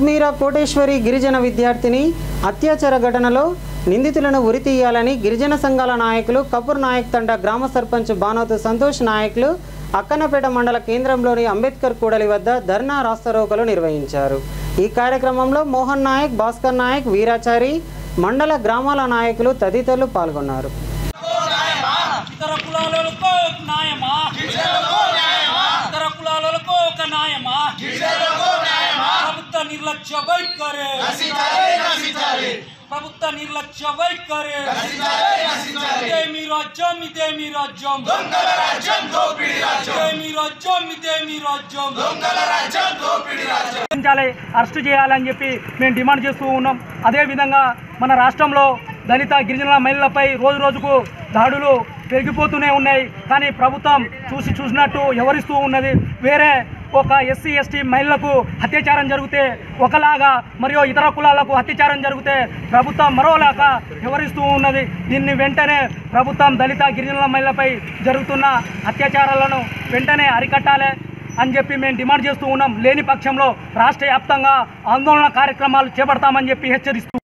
ఆత్మీర కోటేశ్వరి గిరిజన విద్యార్థిని అత్యాచార ఘటనలో నిందితులను ఉరితీయాలని గిరిజన సంఘాల నాయకులు కపూర్ నాయక్ తండ గ్రామ సర్పంచ్ బానోతు సంతోష్ నాయకులు అక్కన్నపేట మండల కేంద్రంలోని అంబేద్కర్ కూడలి వద్ద ధర్నా రాస్తారోకలు నిర్వహించారు ఈ కార్యక్రమంలో మోహన్ నాయక్ భాస్కర్ నాయక్ వీరాచారి మండల గ్రామాల నాయకులు తదితరులు పాల్గొన్నారు ఇతర కులాలకు ఒక న్యాయమా ఇతర కులాలకు ఒక న్యాయమా ప్రభుత్వ నిర్లక్ష్య వైఖరి ప్రభుత్వ నిర్లక్ష్య వైఖరి ఇదే మీ రాజ్యం ఇదే మీ రాజ్యం ఇదే మీ రాజ్యం ఇదే మీ రాజ్యం రక్షించాలి అరెస్ట్ చేయాలని చెప్పి మేము డిమాండ్ చేస్తూ ఉన్నాం అదేవిధంగా మన రాష్ట్రంలో దళిత గిరిజన మహిళలపై రోజు రోజుకు దాడులు పెరిగిపోతూనే ఉన్నాయి కానీ ప్రభుత్వం చూసి చూసినట్టు ఎవరిస్తూ ఉన్నది వేరే ఒక ఎస్సీ ఎస్టీ మహిళలకు అత్యాచారం జరిగితే ఒకలాగా మరియు ఇతర కులాలకు అత్యాచారం జరిగితే ప్రభుత్వం మరోలాగా వివరిస్తూ ఉన్నది దీన్ని వెంటనే ప్రభుత్వం దళిత గిరిజనుల మహిళలపై జరుగుతున్న అత్యాచారాలను వెంటనే అరికట్టాలి అని చెప్పి మేము డిమాండ్ చేస్తూ ఉన్నాం లేని పక్షంలో రాష్ట్ర వ్యాప్తంగా ఆందోళన కార్యక్రమాలు చేపడతామని చెప్పి హెచ్చరిస్తూ